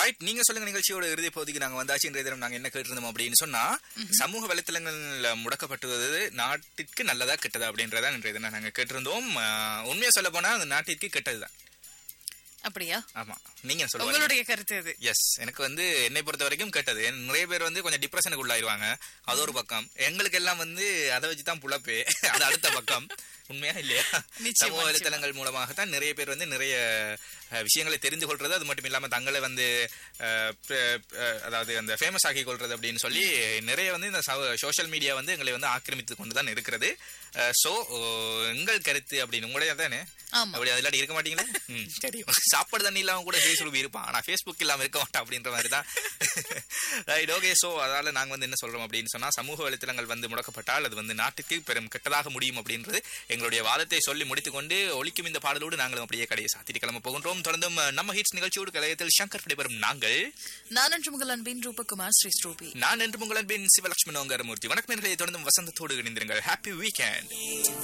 right நீங்க சொல்லுங்க நிகழ்ச்சியோட இறுதி பகுதிக்கு நாங்க வந்தாச்சு இன்றைய தினம் நாங்க என்ன கேட்டிருந்தோம் அப்படின்னு சொன்னா சமூக வலைத்தளங்கள்ல முடக்கப்பட்டுவது நாட்டிற்கு நல்லதா கெட்டதா அப்படின்றதா இன்றைய தினம் நாங்க கேட்டிருந்தோம் ஆஹ், உண்மையா சொல்ல போனா அது நாட்டிற்கு கெட்டதுதான் அப்படியா ஆமா நீங்க சொல்லுங்க உங்களுடைய கருத்து இது எஸ் எனக்கு வந்து என்னை பொறுத்த வரைக்கும் கெட்டது நிறைய பேர் வந்து கொஞ்சம் டிப்ரெஷனுக்கு உள்ளாயிருவாங்க அது ஒரு பக்கம் எங்களுக்கு எல்லாம் வந்து அதை வச்சு தான் புழப்பே அது அடுத்த பக்கம் உண்மையா இல்லையா நிச்சயமா, சமூக வலைத்தளங்கள் மூலமாக தான் நிறைய பேர் வந்து நிறைய அஹ், விஷயங்களை தெரிந்து கொள்றது அது மட்டும் இல்லாம தங்களை வந்து அஹ், ப- அஹ், அதாவது அந்த ஃபேமஸ் ஆக்கி கொள்றது அப்படின்னு சொல்லி நிறைய வந்து இந்த சோஷியல் மீடியா வந்து எங்களை வந்து ஆக்கிரமித்து கொண்டு தான் இருக்கிறது சோ எங்கள் கருத்து அப்படின்னு உங்களுடைய தானே ஆமா அப்படி அதில் இருக்க மாட்டீங்களே ம், தெரியும் சாப்பாடு தண்ணி இல்லாம கூட ஃபேஸ்புக் இருப்பான் ஆனா ஃபேஸ்புக் இல்லாம இருக்க மாட்டான் அப்படின்ற மாதிரி தான் ரைட் ஓகே சோ அதனால நாங்க வந்து என்ன சொல்றோம் அப்படின்னு சொன்னா சமூக வலைத்தளங்கள் வந்து முடக்கப்பட்டால் அது வந்து நாட்டுக்கு பெரும் கெட்டதாக முடியும் அப்படின்றது எங்களுடைய வாதத்தை சொல்லி முடித்துக்கொண்டு ஒழிக்கும் இந்த பாடலோடு நாங்களும் அப்படியே கடையை சாத்திட்டு கிளம்ப போகின்றோம் தொடர்ந்தும் நம்ம ஹிட்ஸ் நிகழ்ச்சியோடு கலையத்தில் சங்கர் விடைபெறும் நாங்கள் நான் என்று உங்கள் அன்பின் ரூபகுமார் ஸ்ரீ ஸ்ரூபி நான் என்று உங்கள் அன்பின் சிவலட்சுமி நோங்கரமூர்த்தி வணக்கம் நேயர்களே தொடர்ந்தும் வசந்தத்தோடு இணைந்திருங்கள் ஹாப்பி வீக்கெண்ட்